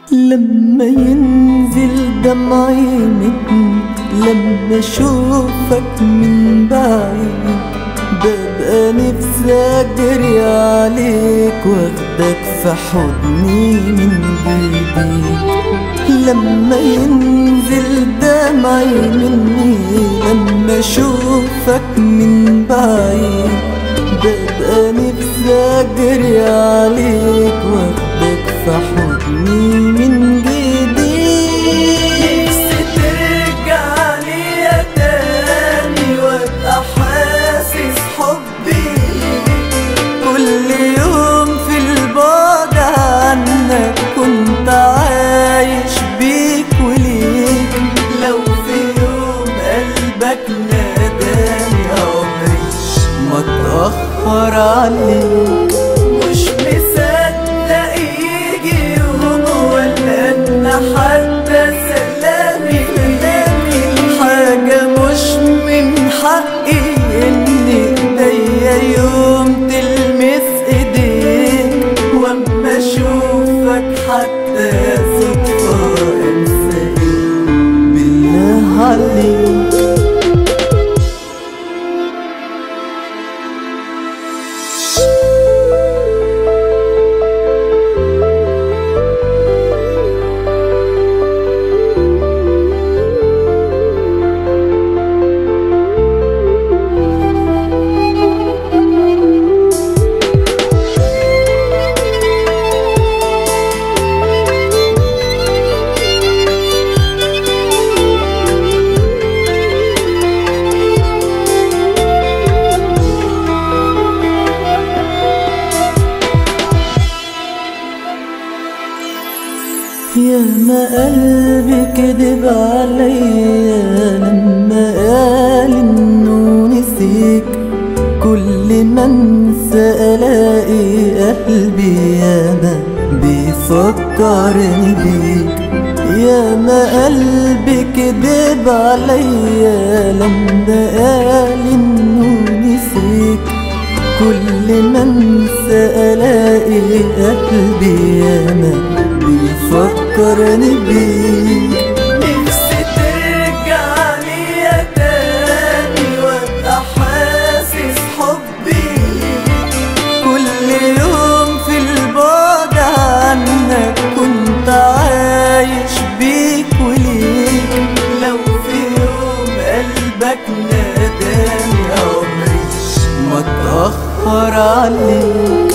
لما ينزل دمعي متن لما اشوفك من بعيد ببقى نفسي اجري عليك واخدك في حضني من جديد لما ينزل دمعي مني لما اشوفك من بعيد ببقى نفسي اجري عليك واخدك في حضني من جديد نفسي ترجع ليا تاني وابقى حاسس حبي كل يوم في البعد عنك كنت عايش بيك وليك لو في يوم قلبك ناداني عمري ما اتأخر عليك مش مصدق يجي يوم ولا ان حتى سلامي كلامي حاجة مش من حقي ان ايديا يوم تلمس ايديك واما اشوفك حتى صدفة انسى بالله عليك يا ما قلبي كدب عليا لما قال انه نسيك كل ما انسى الاقي قلبي انا بيفكرني بيك يا ما قلبي كدب عليا لما قال انه نسيك كل ما انسى الاقي قلبي انا بيفكرني بيك نفسي ترجع ليا تاني وابقى حاسس حبي كل يوم في البعد عنك كنت عايش بيك وليك لو في يوم قلبك ناداني عمري ما اتأخر عليك